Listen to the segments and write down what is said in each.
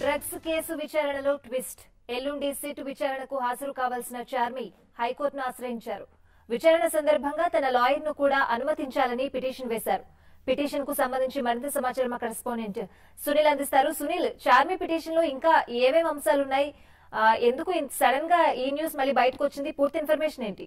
Drugs case విచారణలో twist ఎల్లుండి SIT విచారణకు హాజరు కావాల్సిన చార్మి హైకోర్టును ఆశ్రయించారు విచారణ సందర్భంగా తన లాయర్ ను కూడా అనుమతించాలని పిటిషన్ వేశారు పిటిషన్ కు సంబంధించి మరింత సమాచారం మా కరెస్పాండెంట్ సునీల్ అందిస్తారు సునీల్ చార్మి పిటిషన్ లో ఇంకా ఏమేమి అంశాలున్నాయి ఆ, ఎందుకు సడన్ గా ఈ న్యూస్ మళ్ళీ బయటకు వచ్చింది పూర్తి ఇన్ఫర్మేషన్ ఏంటి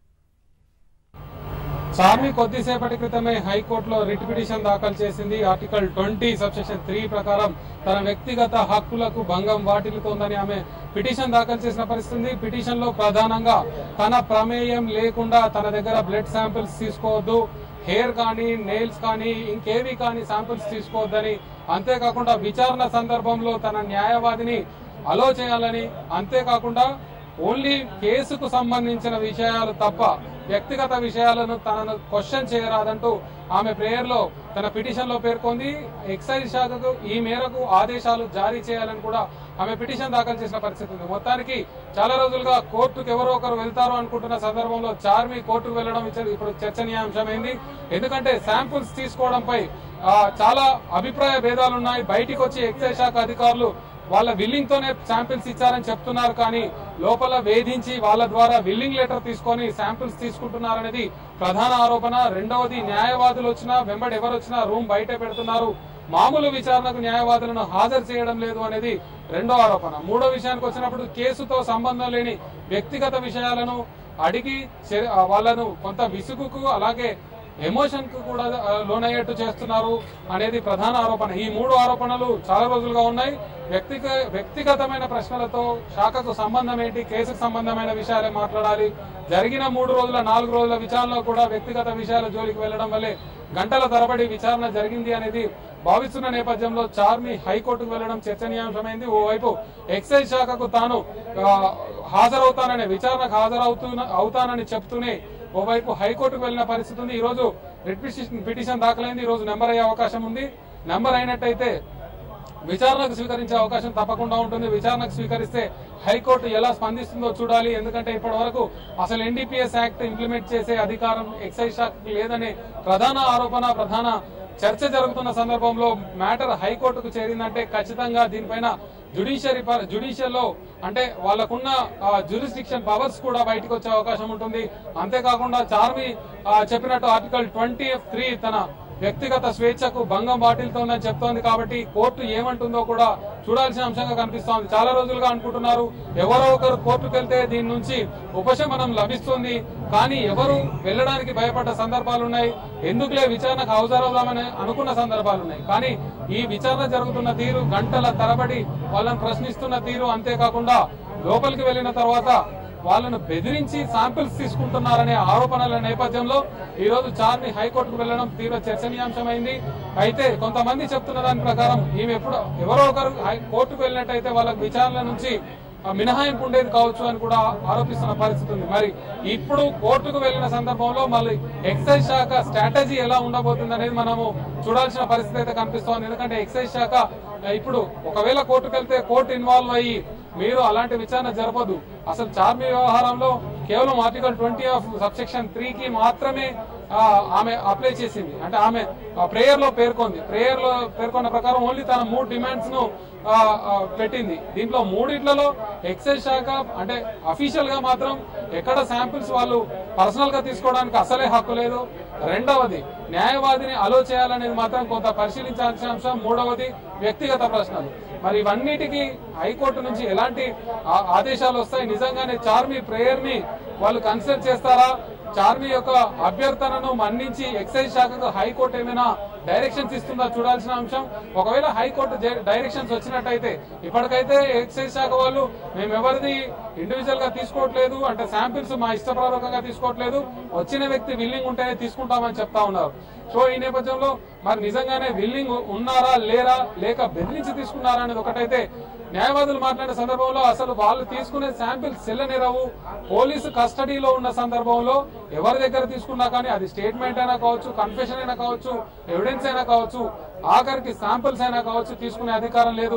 చార్మి కొద్దిసేపటి క్రితమే హైకోర్టులో రిట్ పిటిషన్ దాఖలు చేసింది ఆర్టికల్ ట్వంటీ సబ్సెక్షన్ త్రీ ప్రకారం తన వ్యక్తిగత హక్కులకు భంగం వాటిల్లుతోందని ఆమె పిటిషన్ దాఖలు చేసిన పరిస్థితి పిటిషన్ లో ప్రధానంగా తన ప్రమేయం లేకుండా తన దగ్గర బ్లడ్ శాంపిల్స్ తీసుకోవద్దు హెయిర్ కానీ నెయిల్స్ కానీ ఇంకేవి కానీ శాంపిల్స్ తీసుకోవద్దని అంతేకాకుండా విచారణ సందర్భంలో తన న్యాయవాదిని అలో చేయాలని అంతేకాకుండా ఓన్లీ కేసుకు సంబంధించిన విషయాలు తప్ప వ్యక్తిగత విషయాలను తనను క్వశ్చన్ చేయరాదంటూ ఆమె ప్రేయర్ లో తన పిటిషన్ లో పేర్కొంది ఎక్సైజ్ శాఖకు ఈ మేరకు ఆదేశాలు జారీ చేయాలని కూడా ఆమె పిటిషన్ దాఖలు చేసిన పరిస్థితి ఉంది మొత్తానికి చాలా రోజులుగా కోర్టుకు ఎవరో ఒకరు వెళ్తారు అనుకుంటున్న సందర్భంలో చార్మి కోర్టుకు వెళ్లడం ఇచ్చ- ఇప్పుడు చర్చనీయాంశమైంది ఎందుకంటే శాంపుల్స్ తీసుకోవడంపై ఆ, చాలా అభిప్రాయ భేదాలు ఉన్నాయి బయటికి వచ్చి ఎక్సైజ్ శాఖ అధికారులు వాళ్ళ విల్లింగ్ తోనే శాంపిల్స్ ఇచ్చారని చెప్తున్నారు కానీ లోపల వేధించి వాళ్ళ ద్వారా విల్లింగ్ లెటర్ తీసుకొని శాంపిల్స్ తీసుకుంటున్నారనేది ప్రధాన ఆరోపణ రెండవది న్యాయవాదులు వచ్చినా వెంబడి ఎవరు వచ్చినా రూమ్ బయట పెడుతున్నారు మామూలు విచారణకు న్యాయవాదులను హాజరు చేయడం లేదు అనేది రెండో ఆరోపణ మూడో విషయానికి వచ్చినప్పుడు కేసుతో సంబంధం లేని వ్యక్తిగత విషయాలను అడిగి చే- ఆ వాళ్ళను కొంత విసుగుకు అలాగే ఎమోషన్ కు కూడా ఆ, లోనయ్యేట్టు చేస్తున్నారు అనేది ప్రధాన ఆరోపణ ఈ మూడు ఆరోపణలు చాలా రోజులుగా ఉన్నాయి వ్యక్తిగ వ్యక్తిగతమైన ప్రశ్నలతో శాఖకు సంబంధం ఏంటి కేసుకు సంబంధమైన విషయాలే మాట్లాడాలి జరిగిన మూడు రోజుల నాలుగు రోజుల విచారణలో కూడా వ్యక్తిగత విషయాల జోలికి వెళ్లడం వల్లే గంటల తరబడి విచారణ జరిగింది అనేది భావిస్తున్న నేపథ్యంలో చార్మి హైకోర్టుకు వెళ్లడం చర్చనీయాంశమైంది ఓవైపు ఎక్సైజ్ శాఖకు తాను ఆ, హాజరవుతానని విచారణకు హాజరవుతున్న అవుతానని చెప్తూనే ఓవైపు హైకోర్టుకు వెళ్లిన పరిస్థితి ఉంది ఈ రోజు రిట్ పిటిషన్ పిటిషన్ దాఖలైంది ఈ రోజు నెంబర్ అయ్యే అవకాశం ఉంది నెంబర్ అయినట్టయితే విచారణకు స్వీకరించే అవకాశం తప్పకుండా ఉంటుంది విచారణకు స్వీకరిస్తే హైకోర్టు ఎలా స్పందిస్తుందో చూడాలి ఎందుకంటే ఇప్పటి వరకు అసలు ఎన్డీపీఎస్ యాక్ట్ ఇంప్లిమెంట్ చేసే అధికారం ఎక్సైజ్ శాఖకు లేదనే ప్రధాన ఆరోపణ ప్రధాన చర్చ జరుగుతున్న సందర్భంలో మ్యాటర్ హైకోర్టుకు చేరిందంటే ఖచ్చితంగా దీనిపైన జుడిషియరీ జుడిషియల్ లో అంటే వాళ్ళకున్న జ్యూరిస్డిక్షన్ పవర్స్ కూడా బయటకు వచ్చే అవకాశం ఉంటుంది అంతేకాకుండా చార్మి ఆ, చెప్పినట్టు ఆర్టికల్ ట్వంటీ త్రీ తన వ్యక్తిగత స్వేచ్ఛకు భంగం వాటిల్తోందని చెప్తోంది కాబట్టి కోర్టు ఏమంటుందో కూడా చూడాల్సిన అంశంగా కనిపిస్తోంది చాలా రోజులుగా అనుకుంటున్నారు ఎవరో ఒకరు కోర్టుకు వెళ్తే దీని నుంచి ఉపశమనం లభిస్తుంది కానీ ఎవరు వెళ్ళడానికి భయపడ్డ సందర్భాలు ఉన్నాయి ఎందుకులే విచారణకు హాజరవుదామని అనుకున్న సందర్భాలు ఉన్నాయి కానీ ఈ విచారణ జరుగుతున్న తీరు గంటల తరబడి వాళ్ళని ప్రశ్నిస్తున్న తీరు అంతేకాకుండా లోపలికి వెళ్ళిన తర్వాత వాళ్ళను బెదిరించి శాంపిల్స్ తీసుకుంటున్నారనే ఆరోపణల నేపథ్యంలో ఈ రోజు చార్మి హైకోర్టుకు వెళ్లడం తీవ్ర చర్చనీయాంశమైంది అయితే కొంతమంది చెప్తున్న దాని ప్రకారం ఈమె ఎప్పుడు ఎవరో ఒకరు హై- కోర్టుకు వెళ్ళినట్టయితే వాళ్ళకి విచారణ నుంచి ఆ, మినహాయింపు ఉండేది కావచ్చు అని కూడా ఆరోపిస్తున్న పరిస్థితి ఉంది మరి ఇప్పుడు కోర్టుకు వెళ్లిన సందర్భంలో మళ్ళీ ఎక్సైజ్ శాఖ స్ట్రాటజీ ఎలా ఉండబోతుంది అనేది మనము చూడాల్సిన పరిస్థితి అయితే కనిపిస్తోంది ఎందుకంటే ఎక్సైజ్ శాఖ ఆ, ఇప్పుడు ఒకవేళ కోర్టుకు వెళ్తే కోర్టు ఇన్వాల్వ్ అయ్యి మీరు అలాంటి విచారణ జరపదు అసలు చార్మి వ్యవహారంలో కేవలం article twenty of subsection three కి మాత్రమే ఆ, ఆమె అప్లై చేసింది అంటే ఆమె ప్రేయర్ లో పేర్కొంది ప్రేయర్ లో పేర్కొన్న ప్రకారం ఓన్లీ తన మూడు డిమాండ్స్ ను ఆ, ఆ, పెట్టింది దీంట్లో మూడిట్లలో ఎక్సైజ్ శాఖ అంటే అఫీషియల్ గా మాత్రం ఎక్కడ శాంపిల్స్ వాళ్ళు పర్సనల్ గా తీసుకోవడానికి అసలే హక్కు లేదు రెండవది న్యాయవాదిని అలో చేయాలనేది మాత్రం కొంత పరిశీలించాల్సిన అంశం మూడవది వ్యక్తిగత ప్రశ్నలు మరి ఇవన్నిటికీ హైకోర్టు నుంచి ఎలాంటి ఆ- ఆదేశాలు వస్తాయి నిజంగానే చార్మి ప్రేయర్ ని వాళ్ళు కన్సిడర్ చేస్తారా చార్మి యొక్క అభ్యర్థనను మన్నించి ఎక్సైజ్ శాఖకు హైకోర్టు ఏమైనా డైరెక్షన్స్ ఇస్తుందా చూడాల్సిన అంశం ఒకవేళ హైకోర్టు జై- డైరెక్షన్స్ వచ్చినట్టయితే ఇప్పటికైతే ఎక్సైజ్ శాఖ వాళ్ళు మేము ఎవరిది ఇండివిజువల్ గా తీసుకోవట్లేదు అంటే శాంపిల్స్ మా ఇష్టపూర్వకంగా తీసుకోవట్లేదు వచ్చిన వ్యక్తి విల్లింగ్ ఉంటేనే తీసుకుంటామని చెప్తా ఉన్నారు సో ఈ నేపథ్యంలో మరి నిజంగానే విల్లింగ్ ఉన్నారా లేరా లేక బెదిరించి తీసుకున్నారా అనేది ఒకటైతే న్యాయవాదులు మాట్లాడే సందర్భంలో అసలు వాళ్ళు తీసుకునే శాంపిల్స్ చెల్లనిరవు పోలీసు కస్టడీలో ఉన్న సందర్భంలో ఎవరి దగ్గర తీసుకున్నా కానీ అది స్టేట్మెంట్ అయినా కావచ్చు కన్ఫెషన్ అయినా కావచ్చు ఎవిడెన్స్ అయినా కావచ్చు ఆఖరికి శాంపిల్స్ అయినా కావచ్చు తీసుకునే అధికారం లేదు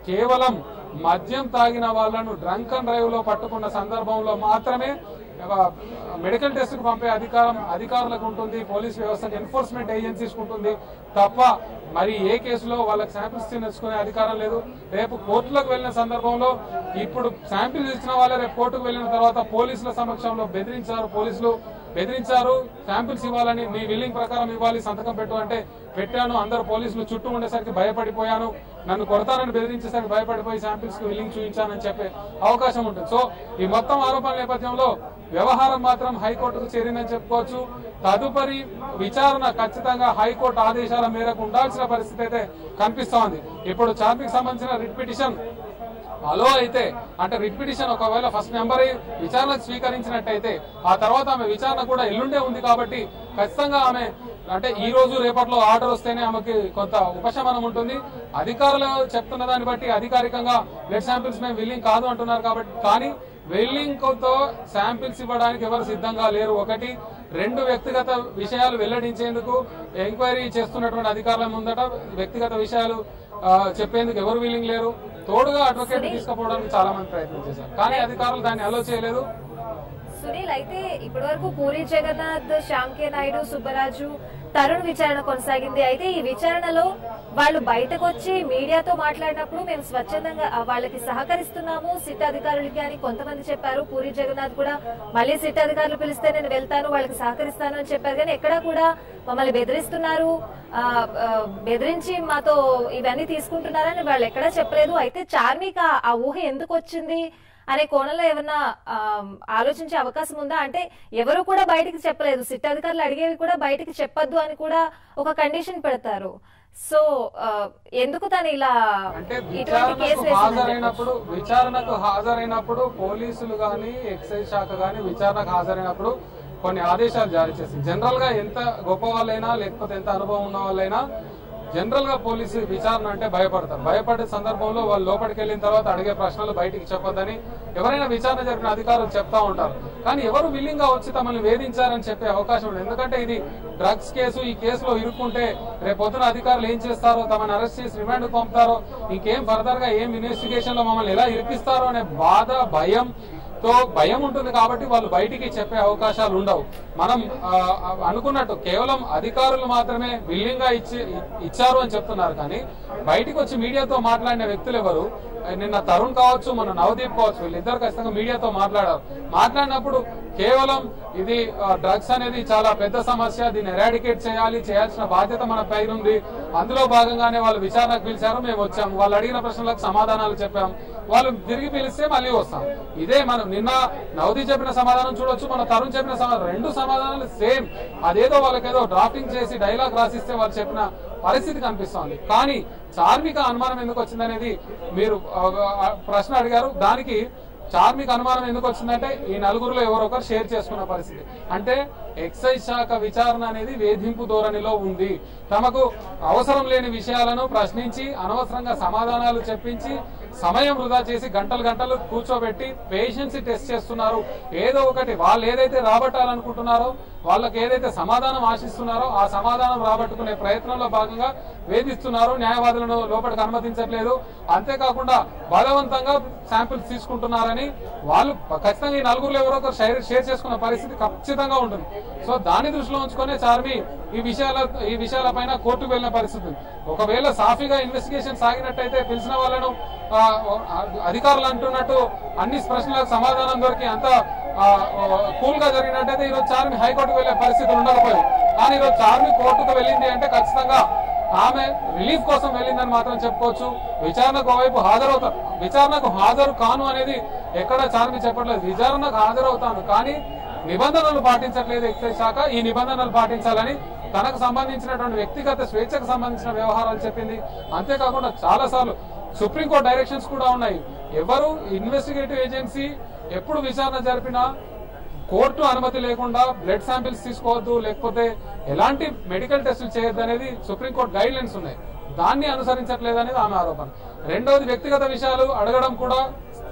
కేవలం మద్యం తాగిన వాళ్ళను డ్రంక్ అండ్ డ్రైవ్ లో పట్టుకున్న సందర్భంలో మాత్రమే ఆ, మెడికల్ టెస్ట్ కు పంపే అధికారం అధికారులకు ఉంటుంది పోలీస్ వ్యవస్థకు ఎన్ఫోర్స్మెంట్ ఏజెన్సీస్ ఉంటుంది తప్ప మరి ఏ కేసులో వాళ్ళకి శాంపిల్స్ తెచ్చుకునే అధికారం లేదు రేపు కోర్టులకు వెళ్ళిన సందర్భంలో ఇప్పుడు శాంపిల్స్ ఇచ్చిన వాళ్ళే రేపు కోర్టుకు వెళ్ళిన తర్వాత పోలీసుల సమక్షంలో బెదిరించారు పోలీసులు బెదిరించారు శాంపిల్స్ ఇవ్వాలని మీ విల్లింగ్ ప్రకారం ఇవ్వాలి సంతకం పెట్టు అంటే పెట్టాను అందరు పోలీసులు చుట్టూ ఉండేసరికి భయపడిపోయాను నన్ను కొడతానని బెదిరించేసరికి భయపడిపోయి శాంపిల్స్ కి విల్లింగ్ చూపించానని చెప్పే అవకాశం ఉంటుంది సో ఈ మొత్తం ఆరోపణల నేపథ్యంలో వ్యవహారం మాత్రం హైకోర్టుకు చేరిందని చెప్పుకోవచ్చు తదుపరి విచారణ ఖచ్చితంగా హైకోర్టు ఆదేశాల మేరకు ఉండాల్సిన పరిస్థితి అయితే కనిపిస్తోంది ఇప్పుడు చార్మిక్ సంబంధించిన రిట్ పిటిషన్ అలో అయితే అంటే రిట్ పిటిషన్ ఒకవేళ ఫస్ట్ నెంబర్ విచారణకు స్వీకరించినట్టయితే ఆ తర్వాత ఆమె విచారణ కూడా ఎల్లుండే ఉంది కాబట్టి ఖచ్చితంగా ఆమె అంటే ఈ రోజు రేపట్లో ఆర్డర్ వస్తేనే ఆమెకి కొంత ఉపశమనం ఉంటుంది అధికారులు చెప్తున్న దాన్ని బట్టి అధికారికంగా బ్లడ్ శాంపిల్స్ మేము విల్లింగ్ కాదు అంటున్నారు కాబట్టి కానీ వెల్లింగ్ తో శాంపిల్స్ ఇవ్వడానికి ఎవరు సిద్ధంగా లేరు ఒకటి రెండు వ్యక్తిగత విషయాలు వెల్లడించేందుకు ఎంక్వైరీ చేస్తున్నటువంటి అధికారుల ముందట వ్యక్తిగత విషయాలు ఆ, చెప్పేందుకు ఎవరు వీలింగ్ లేరు తోడుగా అడ్వకేట్ తీసుకుపోవడానికి చాలా మంది ప్రయత్నం చేశారు కానీ అధికారులు దాన్ని అలో చేయలేదు సునీల్ అయితే ఇప్పటి వరకు పూరి జగన్నాథ్ శ్యామ్కే నాయుడు సుబ్బరాజు తరుణ్ విచారణ కొనసాగింది అయితే ఈ విచారణలో వాళ్ళు బయటకు వచ్చి మీడియాతో మాట్లాడినప్పుడు మేము స్వచ్ఛందంగా ఆ, వాళ్ళకి సహకరిస్తున్నాము సిట్ అధికారులకి అని కొంతమంది చెప్పారు పూరి జగన్నాథ్ కూడా మళ్ళీ సిట్ అధికారులు పిలిస్తే నేను వెళ్తాను వాళ్ళకి సహకరిస్తాను అని చెప్పారు కానీ ఎక్కడా కూడా మమ్మల్ని బెదిరిస్తున్నారు ఆ, ఆ, బెదిరించి మాతో ఇవన్నీ తీసుకుంటున్నారని వాళ్ళు ఎక్కడా చెప్పలేదు అయితే చార్మిక ఆ ఊహ ఎందుకు వచ్చింది అనే కోణంలో ఏమన్నా ఆ, ఆలోచించే అవకాశం ఉందా అంటే ఎవరు కూడా బయటికి చెప్పలేదు సిట్ అధికారులు అడిగేవి కూడా బయటికి చెప్పొద్దు అని కూడా ఒక కండిషన్ పెడతారు సో ఆ, ఎందుకు తను ఇలా అంటే ఇటువంటి కేసు విచారణకు వేసిందని హాజరైనప్పుడు విచారణకు హాజరైనప్పుడు పోలీసులు గాని ఎక్సైజ్ శాఖ గాని విచారణకు హాజరైనప్పుడు కొన్ని ఆదేశాలు జారీ చేసింది జనరల్ గా ఎంత గొప్ప వాళ్ళైనా లేకపోతే ఎంత అనుభవం ఉన్న వాళ్ళైనా జనరల్ గా పోలీసు విచారణ అంటే భయపడతారు భయపడే సందర్భంలో వాళ్ళు లోపలికి వెళ్ళిన తర్వాత అడిగే ప్రశ్నలు బయటికి చెప్పొద్దని ఎవరైనా విచారణ జరిపిన అధికారులు చెప్తా ఉంటారు కానీ ఎవరు విల్లింగ్ గా వచ్చి తమల్ని వేధించారని చెప్పే అవకాశం ఉంది ఎందుకంటే ఇది డ్రగ్స్ కేసు ఈ కేసులో ఇరుక్కుంటే రేపు పొద్దున అధికారులు ఏం చేస్తారో తమని అరెస్ట్ చేసి రిమాండ్ పంపుతారో ఇంకేం ఫర్దర్ గా ఏం ఇన్వెస్టిగేషన్ లో మమ్మల్ని ఎలా ఇరికిస్తారో అనే బాధ భయం తో భయం ఉంటుంది కాబట్టి వాళ్ళు బయటికి చెప్పే అవకాశాలు ఉండవు మనం ఆ, అనుకున్నట్టు కేవలం అధికారులు మాత్రమే విల్లింగ్ గా ఇచ్చి ఇచ్చారు అని చెప్తున్నారు కానీ బయటికి వచ్చి మీడియాతో మాట్లాడిన వ్యక్తులు ఎవరు నిన్న తరుణ్ కావచ్చు మన నవదీప్ కావచ్చు వీళ్ళిద్దరు ఖచ్చితంగా మీడియాతో మాట్లాడారు మాట్లాడినప్పుడు కేవలం ఇది డ్రగ్స్ అనేది చాలా పెద్ద సమస్య దీన్ని ఎరాడికేట్ చేయాలి చేయాల్సిన బాధ్యత మన పైన ఉంది అందులో భాగంగానే వాళ్ళు విచారణకు పిలిచారు మేము వచ్చాము వాళ్ళు అడిగిన ప్రశ్నలకు సమాధానాలు చెప్పాం వాళ్ళు తిరిగి పిలిస్తే మళ్ళీ వస్తాం ఇదే మనం నిన్న నవది చెప్పిన సమాధానం చూడొచ్చు మన తరుణ్ చెప్పిన సమాధానం రెండు సమాధానాలు సేమ్ అదేదో వాళ్ళకేదో డ్రాఫ్టింగ్ చేసి డైలాగ్ రాసిస్తే వాళ్ళు చెప్పిన పరిస్థితి కనిపిస్తోంది కానీ చార్మిక అనుమానం ఎందుకు వచ్చిందనేది మీరు ఆ, ఆ, ప్రశ్న అడిగారు దానికి చార్మిక అనుమానం ఎందుకు వచ్చిందంటే ఈ నలుగురులో ఎవరో ఒకరు షేర్ చేసుకున్న పరిస్థితి అంటే ఎక్సైజ్ శాఖ విచారణ అనేది వేధింపు ధోరణిలో ఉంది తమకు అవసరం లేని విషయాలను ప్రశ్నించి అనవసరంగా సమాధానాలు చెప్పించి సమయం వృధా చేసి గంటలు గంటలు కూర్చోబెట్టి పేషెన్సీ టెస్ట్ చేస్తున్నారు ఏదో ఒకటి వాళ్ళు ఏదైతే రాబట్టాలనుకుంటున్నారో వాళ్ళకి ఏదైతే సమాధానం ఆశిస్తున్నారో ఆ సమాధానం రాబట్టుకునే ప్రయత్నంలో భాగంగా వేధిస్తున్నారు న్యాయవాదులను లోపలికి అనుమతించట్లేదు అంతేకాకుండా బలవంతంగా శాంపిల్స్ తీసుకుంటున్నారని వాళ్ళు ఖచ్చితంగా ఈ నలుగురులో ఎవరో ఒకరు షేర్ షేర్ చేసుకున్న పరిస్థితి ఖచ్చితంగా ఉంటుంది సో దాన్ని దృష్టిలో ఉంచుకునే చార్మి ఈ విషయాల ఈ విషయాలపైన కోర్టుకు వెళ్ళిన పరిస్థితి ఉంది. ఒకవేళ సాఫీగా ఇన్వెస్టిగేషన్ సాగినట్టయితే పిలిచిన వాళ్ళను ఆ, ఆ, అధికారులు అంటున్నట్టు అన్ని ప్రశ్నలకు సమాధానం దొరికి అంత కూల్ గా జరిగినట్టయితే ఈరోజు చార్మి హైకోర్టుకు వెళ్లే పరిస్థితి ఉండకపోయింది కానీ ఈరోజు చార్మి కోర్టుకు వెళ్ళింది అంటే ఖచ్చితంగా ఆమె రిలీఫ్ కోసం వెళ్ళిందని మాత్రం చెప్పుకోవచ్చు విచారణకు ఒకవైపు హాజరవుతారు విచారణకు హాజరు కాను అనేది ఎక్కడ చార్మి చెప్పట్లేదు విచారణకు హాజరవుతాను కానీ నిబంధనలు పాటించట్లేదు ఎక్సైజ్ శాఖ ఈ నిబంధనలు పాటించాలని తనకు సంబంధించినటువంటి వ్యక్తిగత స్వేచ్ఛకు సంబంధించిన వ్యవహారాలు చెప్పింది అంతేకాకుండా చాలా సార్లు సుప్రీంకోర్టు డైరెక్షన్స్ కూడా ఉన్నాయి ఎవరు ఇన్వెస్టిగేటివ్ ఏజెన్సీ ఎప్పుడు విచారణ జరిపినా కోర్టు అనుమతి లేకుండా బ్లడ్ శాంపిల్స్ తీసుకోవద్దు లేకపోతే ఎలాంటి మెడికల్ టెస్టులు చేయొద్దు అనేది సుప్రీంకోర్టు గైడ్ లైన్స్ ఉన్నాయి దాన్ని అనుసరించట్లేదు అనేది ఆమె ఆరోపణ రెండవది వ్యక్తిగత విషయాలు అడగడం కూడా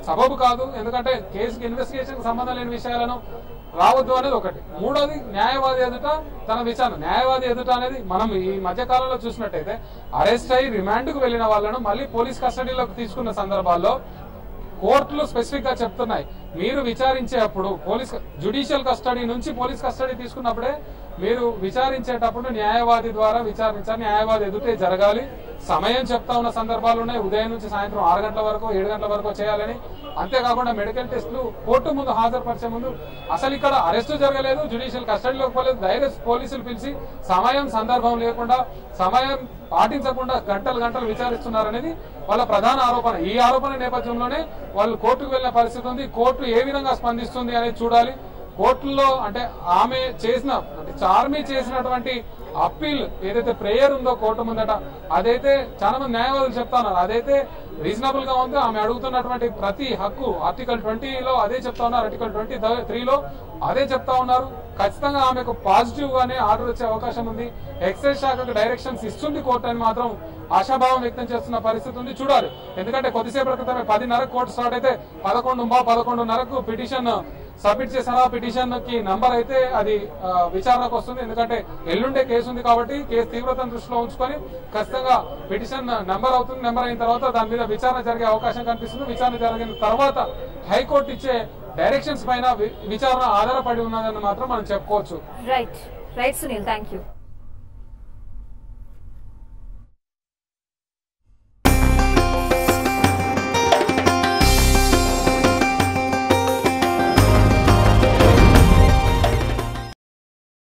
సబబు కాదు ఎందుకంటే కేసుకి ఇన్వెస్టిగేషన్ సంబంధం లేని విషయాలను రావద్దు అనేది ఒకటి మూడోది న్యాయవాది ఎదుట తన విచారణ న్యాయవాది ఎదుట అనేది మనం ఈ మధ్య కాలంలో చూసినట్టయితే అరెస్ట్ అయ్యి రిమాండ్ కు వెళ్లిన వాళ్ళను మళ్ళీ పోలీస్ కస్టడీలోకి తీసుకున్న సందర్భాల్లో కోర్టులు స్పెసిఫిక్ గా చెప్తున్నాయి మీరు విచారించేటప్పుడు పోలీస్ జుడిషియల్ కస్టడీ నుంచి పోలీస్ కస్టడీ తీసుకున్నప్పుడే మీరు విచారించేటప్పుడు న్యాయవాది ద్వారా విచారించాలి న్యాయవాది ఎదుటే జరగాలి సమయం చెప్తా ఉన్న సందర్భాలు ఉన్నాయి ఉదయం నుంచి సాయంత్రం ఆరు గంటల వరకు ఏడు గంటల వరకు చేయాలని అంతేకాకుండా మెడికల్ టెస్టులు కోర్టు ముందు హాజరుపరిచే ముందు అసలు ఇక్కడ అరెస్ట్ జరగలేదు జుడిషియల్ కస్టడీలోకి పోలేదు డైరెక్ట్ పోలీసులు పిలిచి సమయం సందర్భం లేకుండా సమయం పాటించకుండా గంటలు గంటలు విచారిస్తున్నారనేది వాళ్ళ ప్రధాన ఆరోపణ ఈ ఆరోపణ నేపథ్యంలోనే వాళ్ళు కోర్టుకు వెళ్ళిన పరిస్థితి ఉంది కోర్టు ఏ విధంగా స్పందిస్తుంది అనేది చూడాలి కోర్టులో అంటే ఆమె చేసిన అంటే చార్మి చేసినటువంటి అప్పీల్ ఏదైతే ప్రేయర్ ఉందో కోర్టు ముందట అదైతే చాలా మంది న్యాయవాదులు చెప్తా ఉన్నారు అదైతే రీజనబుల్ గా ఉంది ఆమె అడుగుతున్నటువంటి ప్రతి హక్కు ఆర్టికల్ ట్వంటీలో అదే చెప్తా ఉన్నారు ఆర్టికల్ ట్వంటీ త్రీలో అదే చెప్తా ఉన్నారు ఖచ్చితంగా ఆమెకు పాజిటివ్ గానే ఆర్డర్ వచ్చే అవకాశం ఉంది ఎక్సైజ్ శాఖకు డైరెక్షన్స్ ఇస్తుంది కోర్టు అని మాత్రం ఆశాభావం వ్యక్తం చేస్తున్న పరిస్థితి ఉంది చూడాలి ఎందుకంటే కొద్దిసేపటి క్రితమే పదిన్నర కోర్టు స్టార్ట్ అయితే పదకొండు పదకొండున్నరకు పిటిషన్ సబ్మిట్ చేసిన పిటిషన్ కి నంబర్ అయితే అది ఆ, విచారణకు వస్తుంది ఎందుకంటే ఎల్లుండే కేసు ఉంది కాబట్టి కేసు తీవ్రతను దృష్టిలో ఉంచుకొని ఖచ్చితంగా పిటిషన్ నంబర్ అవుతుంది నెంబర్ అయిన తర్వాత దాని మీద విచారణ జరిగే అవకాశం కనిపిస్తుంది విచారణ జరిగిన తర్వాత హైకోర్టు ఇచ్చే డైరెక్షన్స్ పైన వి- విచారణ ఆధారపడి ఉన్నదని మాత్రం మనం చెప్పుకోవచ్చు right right Sunil thank you